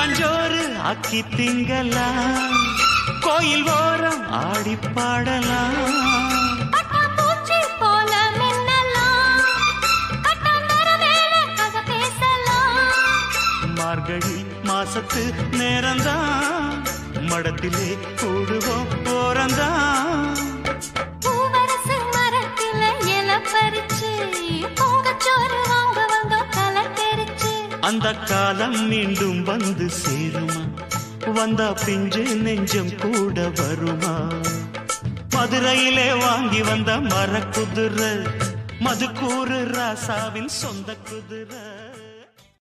கூழாஞ்சோறு ஆக்கி திங்கலாம் கோயில் ஓரம் ஆடி பாடலாம் பட்டாம்பூச்சி போல மின்னலாம் கட்டாந்தர வேலை கதை பேசலாம் மார்கழி மாசத்து நேரம்தான் மடத்திலே கூடுவோம் ஓரந்தான் பூவரசு மரத்தில இலை பறிச்சு பொங்கச்சோறு வாங்க வந்த தலை தெரிச்சு அந்த காலம் மீண்டும் வந்து சேருமா வந்தா பிஞ்சு நெஞ்சம் கூட வருமா மதுரையிலே வாங்கி வந்த மரக்குதிரை மதுக்கூறு ராசாவின் சொந்த குதிரை